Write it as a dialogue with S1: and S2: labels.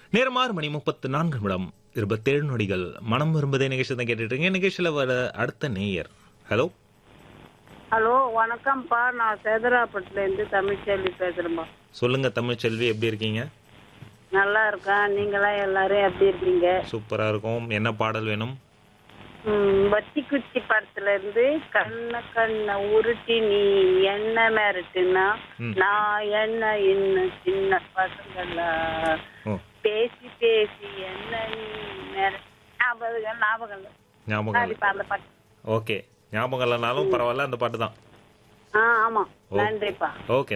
S1: நேரம் ஆறு மணி முப்பத்து நான்கு நிமிடம் இருபத்தேழு நொடிகள் மனம் விரும்புதே நிகழ்ச்சி தான் கேட்டுட்டு இருக்கீங்க நிகழ்ச்சியில் வர அடுத்த நேயர் ஹலோ
S2: ஹலோ வணக்கம்ப்பா நான் சேதராப்பட்டுல இருந்து தமிழ்ச்செல்வி பேசுறேன்பா
S1: சொல்லுங்க தமிழ்ச்செல்வி எப்படி இருக்கீங்க
S2: நல்லா இருக்கேன் நீங்களாம் எல்லாரும் எப்படி இருக்கீங்க
S1: சூப்பரா இருக்கும் என்ன பாடல் வேணும்
S2: ம், வத்தி குச்சி படத்துல இருந்து கண்ண கண்ண உருட்டி நீ என்ன மிரட்டுனா
S1: ம்.
S2: நான் என்ன இன்னும் சின்ன பசங்கள
S1: ஓ
S2: பேசி பேசி என்ன நீ மிரட்டு ஞாபகம் ஞாபகம் இல்லை.
S1: ஞாபகம் இல்லை.
S2: சரிப்பா அந்த பாட்டு
S1: ஓகே ஞாபகம் இல்லைனாலும் பரவாயில்ல அந்த பாட்டு தான்
S2: ஆ ஆமா
S1: ஓ.
S2: நன்றிப்பா
S1: ஓகே